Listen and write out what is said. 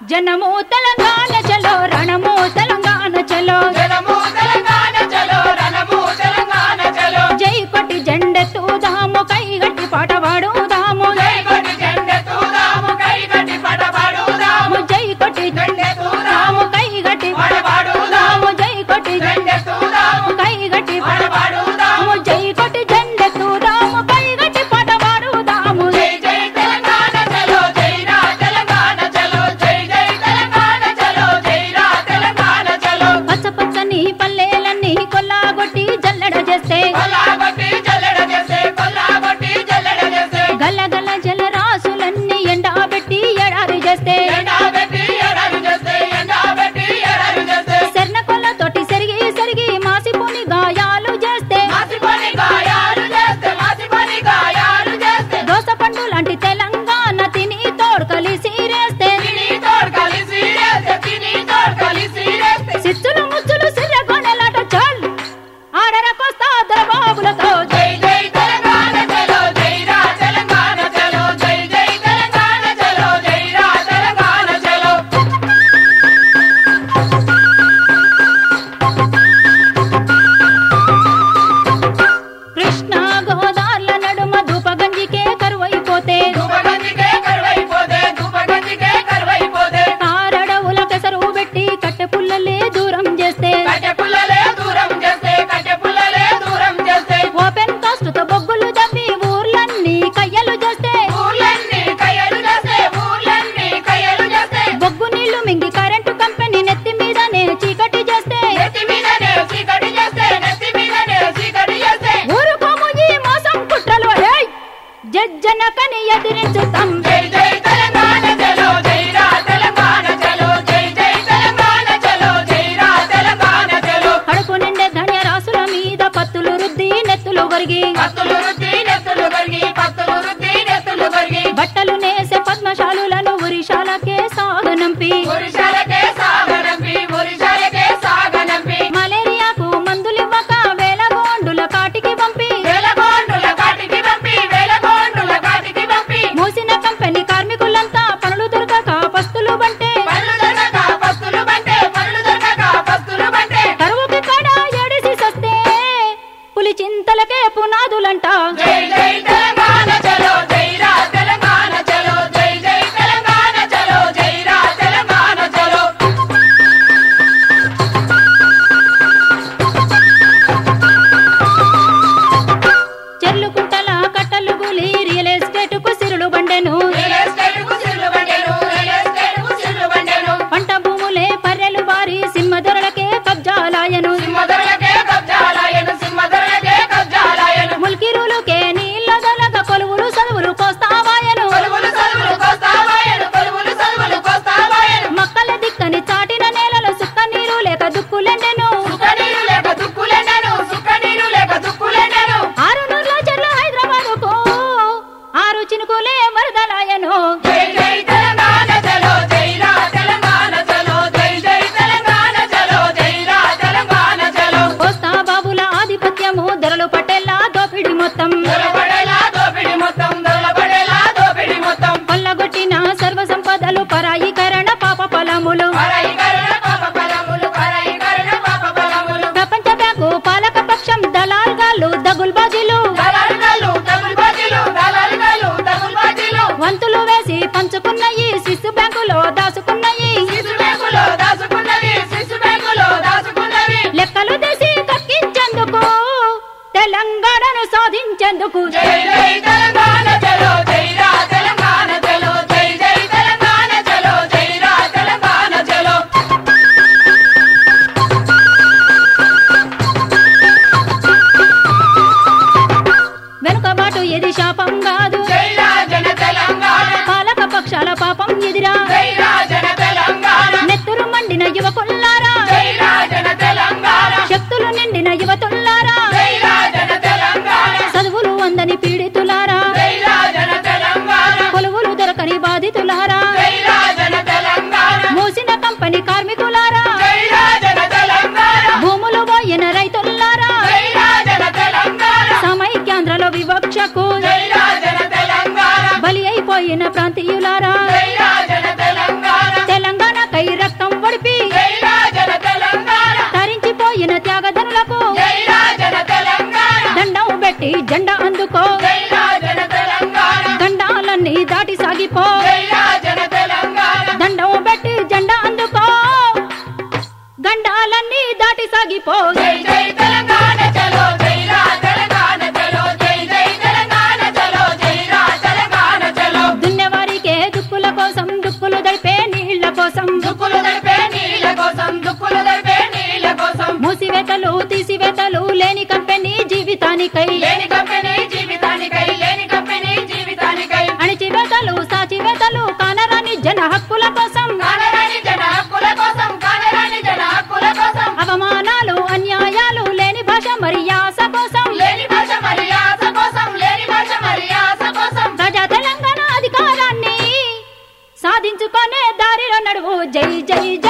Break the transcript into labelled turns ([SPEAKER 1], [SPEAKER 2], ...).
[SPEAKER 1] జనము తెలంగాణ చలో రణము తెలంగాణ చలో
[SPEAKER 2] జనము తెలంగాణ చలో రణము తెలంగాణ చలో
[SPEAKER 1] జై కొట్టి జెండెత్తుదాము కైగట్టి పాట పాడుదాము
[SPEAKER 2] జై కొట్టి జెండెత్తుదాము కైగట్టి పడబడుదాము
[SPEAKER 1] జై కొట్టి
[SPEAKER 2] జెండెత్తుదాము
[SPEAKER 1] కైగట్టి
[SPEAKER 2] పడబడుదాము
[SPEAKER 1] జై కొట్టి
[SPEAKER 2] జెండెత్తుదాము
[SPEAKER 1] కైగట్టి
[SPEAKER 2] పడబడుదాము
[SPEAKER 1] జై కొట్టి జెండెత్తుదాము కైగట్టి పాట పాడుదాము
[SPEAKER 2] జై జై తెలంగాణ చలో జై రా తెలంగాణ చలో జై జై తెలంగాణ చలో జై రా తెలంగాణ చలో
[SPEAKER 1] పచ్చ పచ్చని పల్లెలన్నీ కొల్లాగొట్టి జల్లెడ చేస్తే
[SPEAKER 2] కొల్లాగొట్టి జల్లెడ చేసే కొల్లాగొట్టి జల్లెడ చేసే
[SPEAKER 1] గల్ల గల్ల జలరాసులన్నీ ఎండబెట్టి ఎడారి చేస్తే
[SPEAKER 2] ఎండబెట్టి ఎడరు చేసే ఎండబెట్టి ఎడరు చేసే
[SPEAKER 1] శర్ణ కొల్లతోటి సెరిగి సెరిగి మాసిపోని గాయాలు చేస్తే
[SPEAKER 2] మాసిపని గాయాలు చేస్తే మాసిపని గాయాలు చేస్తే
[SPEAKER 1] దోస పండు లాంటి తెలంగాణ తిని తోడు కలిసి రేస్తే
[SPEAKER 2] తిని తోడు కలిసి రేస్తే తిని తోడు కలిసి రేస్తే
[SPEAKER 1] సిచ్చులు ముచ్చులు సిర్రగొనెలాట చాల్ ఆడరకొస్తా దరబాబులతో
[SPEAKER 2] జై జై తెలంగాణ చలో జై రా తెలంగాణ చలో జై జై తెలంగాణ చలో జై రా తెలంగాణ చలో
[SPEAKER 1] కృష్ణ గోదార్ల నడుమ ధూపగంజికే కరువైపోతే
[SPEAKER 2] ధూపగంజికే కరువైపోతే ధూపగంజికే కరువైపోతే
[SPEAKER 1] ఆరడవుల పెసరు పెట్టి కట్టె పుల్లలే దూరం చేస్తే
[SPEAKER 2] కట్టె పుల్లలే దూరం చేస్తే కట్టె పుల్లలే దూరం చేస్తే
[SPEAKER 1] ఓపెన్ కాస్ట్ తో బొగ్గులు తవ్వి ఊర్లన్నీ కయ్యలు చేస్తే
[SPEAKER 2] ఊర్లన్నీ కయ్యలు చేస్తే ఊర్లన్నీ కయ్యలు చేస్తే
[SPEAKER 1] బొగ్గు నీళ్లు మింగి కరెంటు కంపెనీ నెత్తి మీదనే చీకటి చేస్తే
[SPEAKER 2] నెత్తి మీదనే చీకటి చేస్తే నెత్తి మీదనే చీకటి చేస్తే
[SPEAKER 1] ఊరుకోము ఈ మోసం కుట్రలు ఏయ్! జజ్జనకని ఎదిరించుతాం
[SPEAKER 2] జై జై తెలంగాణ చలో జై రా తెలంగాణ చలో జై జై తెలంగాణ చలో జై రా తెలంగాణ చలో
[SPEAKER 1] కడుపు నిండే ధన్య రాసుల మీద పత్తులు రుద్ది నెత్తులు వరిగి
[SPEAKER 2] పత్తులు రుద్ది నెత్తులు కరిగి పత్తులు రుద్ది నెత్తులు కరిగి
[SPEAKER 1] బట్టలు నేసే పద్మశాలులను ఉరిశాలకే సాగనంపి
[SPEAKER 2] పురుషాలకే సాగనంపి పురుషాలకే సాగనంపి
[SPEAKER 1] మలేరియాకు మందులివ్వక వేల గోండుల కాటికి పంపి
[SPEAKER 2] వేలగోండుల కాటికి పంపి వేలగోండుల కాటికి పంపి
[SPEAKER 1] మూసిన కంపెనీ కార్మికులంతా పనులు దొరకక పస్తులు బంటే
[SPEAKER 2] పనులు దొరకక పస్తులు బంటే పనులు దొరకక పస్తులు బంటే
[SPEAKER 1] కరువుకి కాడ ఏడిసి సస్తే పులి చింతలకే పునాదులంట
[SPEAKER 2] జై జై తెలంగాణ చలో జై రా తెలంగాణ చలో జై జై తెలంగాణ చలో జై రా తెలంగాణ చలో
[SPEAKER 1] చెర్లుకుంటల కట్టలు గులి రియల్ ఎస్టేట్ కు సిరులు బండెను
[SPEAKER 2] రియల్ ఎస్టేట్ కు సిల్లు బండెను రియల్ ఎస్టేట్ కు సిల్లు బండెను
[SPEAKER 1] పంట భూములే పర్రెలు వారి సింహ ధరలకే కబ్జాలాయను
[SPEAKER 2] సింహధరలకే కబ్జాలాయను సింహధరలకే కబ్జాలాయను
[SPEAKER 1] ముల్కిరులుకే నీళ్ళ దొలక కొలువులు చదువులు కోస్తావాయను
[SPEAKER 2] కొలువులు చదువులు కోస్తావాయను కొలువులు చదువులు కోస్తావాయను
[SPEAKER 1] మక్కల దిక్కని చాటిన నేలలో సుక్క నీరు లేక దుక్కులెండెను
[SPEAKER 2] సుఖ నీరు లేక దుక్కులెండను సుఖ నీరు లేక దుక్కులెండను
[SPEAKER 1] ఆరు నూర్ల చెర్ల హైదరాబాదుకు ఆరు చినుకులే వరదలాయను
[SPEAKER 2] జై జై తెలంగాణ చలో జై రా తెలంగాణ చలో జై జై తెలంగాణ చలో జై రా తెలంగాణ చలో
[SPEAKER 1] కోస్తా బాబుల ఆధిపత్యము ధరలు పట్టేలా దోపిడి మొత్తం
[SPEAKER 2] దొరబడేలా దోపిడి మొత్తం దొరబడేలా దోపిడి మొత్తం
[SPEAKER 1] కొల్లగొట్టిన సర్వ సంపదలు పరాయీకరణ పాప ఫలములు
[SPEAKER 2] పరాయికరణ పాప ఫలములు పరాయికరణ పాప ఫలములు
[SPEAKER 1] ప్రపంచ బ్యాంకు పాలక పక్షం దళాల్గాళ్ళు దగుల్బాజీలు
[SPEAKER 2] దళారుగాళ్ళు డబుల్ బాజీలు దళారుగాళ్ళు డబుల్ బాజీలు
[SPEAKER 1] వంతులు వేసి పంచుకున్నయి స్విస్ బ్యాంకులో దాచుకున్నయి
[SPEAKER 2] శిశు బ్యాంకులో దాచుకున్నవి శిశు బ్యాంకులో దాచుకున్నవి
[SPEAKER 1] లెక్కలు తీసి కక్కించేందుకు తెలంగాణను సాధించేందుకు
[SPEAKER 2] జై జై తెలంగాణ చలో జై రా తెలంగాణ చలో జై జై తెలంగాణ చలో జై రా తెలంగాణ చలో
[SPEAKER 1] వెనుకబాటు ఇది శాపం కాదు
[SPEAKER 2] జై రా జన తెలంగాణ
[SPEAKER 1] పాలక పక్షాల పాపం ఎదిరా
[SPEAKER 2] జై రా జన తెలంగాణ
[SPEAKER 1] నెత్తురు మండిన యువకుల్లారా
[SPEAKER 2] జై రా జన తెలంగాణ
[SPEAKER 1] శక్తులు నిండిన యువతుల్లారా
[SPEAKER 2] జై రా జన తెలంగాణ
[SPEAKER 1] చదువులు అందని పీడితులారా
[SPEAKER 2] జై రా జన తెలంగాణ
[SPEAKER 1] కొలువులు దొరకని బాధితులారా
[SPEAKER 2] జై రా జన తెలంగాణ
[SPEAKER 1] మూసిన కంపెనీ కార్మికులారా
[SPEAKER 2] జై రా జన తెలంగాణ
[SPEAKER 1] భూములు పోయిన రైతుల్లారా
[SPEAKER 2] జై రా జన తెలంగాణ
[SPEAKER 1] సమైక్యాంధ్రలో వివక్షకు
[SPEAKER 2] జై రా జన తెలంగాణ
[SPEAKER 1] బలి అయిపోయిన ప్రాంతీయులారా
[SPEAKER 2] జై రా జన తెలంగాణ
[SPEAKER 1] తెలంగాణ దుక్కులు దడిపే నీళ్ల కోసం
[SPEAKER 2] దుక్కులు దడిపే నీళ్ళ కోసం దుక్కులు దడిపే నీళ్ళ కోసం
[SPEAKER 1] మూసివేతలు తీసివేతలు లేని కంపెనీ జీవితానికై
[SPEAKER 2] లేని కంపెనీ జీవితానికై లేని కంపెనీ జీవితానికై
[SPEAKER 1] అణిచివేతలు సాచివేతలు కానరాని జన హక్కుల కోసం
[SPEAKER 2] కానరాని జన హక్కుల కోసం కానరాని జన హక్కుల కోసం
[SPEAKER 1] అవమానాలు అన్యాయాలు లేని భాష మర్యాస కోసం
[SPEAKER 2] లేని భాష మర్యాస కోసం లేని భాష మర్యాస కోసం
[SPEAKER 1] ప్రజా తెలంగాణ అధికారాన్ని సాధించుకునే దారిలో నడువు జై జై జై